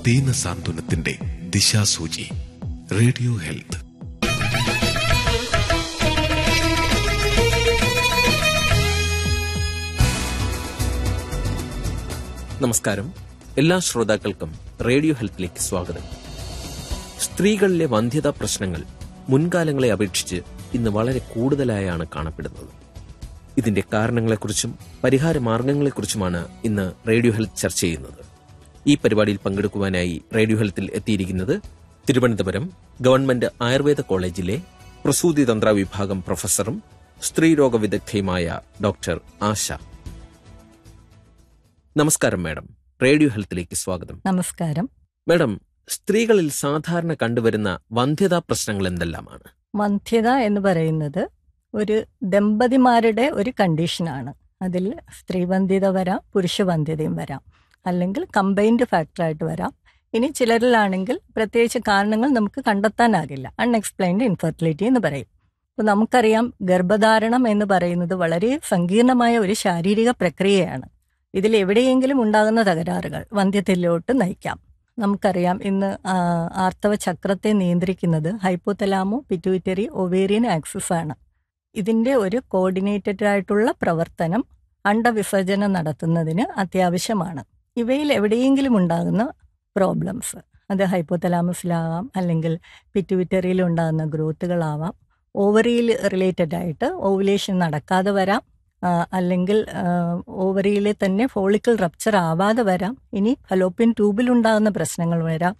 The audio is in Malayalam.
ദീന സാന്ത്വനത്തിന്റെ ദിശാസൂചി റേഡിയോ ഹെൽത്ത് നമസ്കാരം എല്ലാ ശ്രോതാക്കൾക്കും റേഡിയോ ഹെൽത്തിലേക്ക് സ്വാഗതം സ്ത്രീകളിലെ വന്ധ്യതാ പ്രശ്നങ്ങൾ മുൻകാലങ്ങളെ അപേക്ഷിച്ച് ഇന്ന് വളരെ കൂടുതലായാണ് കാണപ്പെടുന്നത് ഇതിന്റെ കാരണങ്ങളെക്കുറിച്ചും പരിഹാര മാർഗങ്ങളെക്കുറിച്ചുമാണ് ഇന്ന് റേഡിയോ ഹെൽത്ത് ചർച്ച ചെയ്യുന്നത് ഈ പരിപാടിയിൽ പങ്കെടുക്കുവാനായി റേഡിയോ ഹെൽത്തിൽ എത്തിയിരിക്കുന്നത് തിരുവനന്തപുരം ഗവൺമെന്റ് ആയുർവേദ കോളേജിലെ പ്രസൂതി തന്ത്ര വിഭാഗം പ്രൊഫസറും സ്ത്രീരോഗ വിദഗ്ധയുമായ ഡോക്ടർ ആശ നമസ്കാരം മാഡം റേഡിയോ ഹെൽത്തിലേക്ക് സ്വാഗതം നമസ്കാരം മാഡം സ്ത്രീകളിൽ സാധാരണ കണ്ടുവരുന്ന വന്ധ്യതാ പ്രശ്നങ്ങൾ എന്തെല്ലാമാണ് വന്ധ്യത എന്ന് പറയുന്നത് ഒരു ദമ്പതിമാരുടെ ഒരു കണ്ടീഷനാണ് അതിൽ സ്ത്രീവന്ധ്യത വരാം പുരുഷവന്ധ്യതയും വരാം അല്ലെങ്കിൽ കമ്പൈൻഡ് ഫാക്ടറായിട്ട് വരാം ഇനി ചിലരിലാണെങ്കിൽ പ്രത്യേകിച്ച് കാരണങ്ങൾ നമുക്ക് കണ്ടെത്താനാകില്ല അൺഎക്സ്പ്ലെയിൻഡ് ഇൻഫെർട്ടിലിറ്റി എന്ന് പറയും അപ്പോൾ നമുക്കറിയാം ഗർഭധാരണം എന്ന് പറയുന്നത് വളരെ സങ്കീർണമായ ഒരു ശാരീരിക പ്രക്രിയയാണ് ഇതിൽ എവിടെയെങ്കിലും ഉണ്ടാകുന്ന തകരാറുകൾ വന്ധ്യത്തിലോട്ട് നയിക്കാം നമുക്കറിയാം ഇന്ന് ആ, ആർത്തവ ചക്രത്തെ നിയന്ത്രിക്കുന്നത് ഹൈപ്പോതലാമോ പിറ്റ്യൂറ്ററി ഒവേറിയൻ ആക്സിസ് ആണ് ഇതിന്റെ ഒരു കോർഡിനേറ്റഡ് ആയിട്ടുള്ള പ്രവർത്തനം അണ്ടവിസർജനം നടത്തുന്നതിന് അത്യാവശ്യമാണ് ഇവയിൽ എവിടെയെങ്കിലും ഉണ്ടാകുന്ന പ്രോബ്ലംസ് അത് ഹൈപ്പോതലാമസിലാവാം അല്ലെങ്കിൽ പിറ്റ്യൂറ്ററിയിൽ ഉണ്ടാകുന്ന ഗ്രോത്തുകളാവാം ഓവറിയിൽ റിലേറ്റഡ് ആയിട്ട് ഓവുലേഷൻ നടക്കാതെ വരാം ആ, അല്ലെങ്കിൽ ഓവറിയിലെ തന്നെ ഫോളിക്കിൾ റപ്ചർ ആവാതെ വരാം ഇനി ഫലോപ്പിൻ ട്യൂബിൽ ഉണ്ടാകുന്ന പ്രശ്നങ്ങൾ വരാം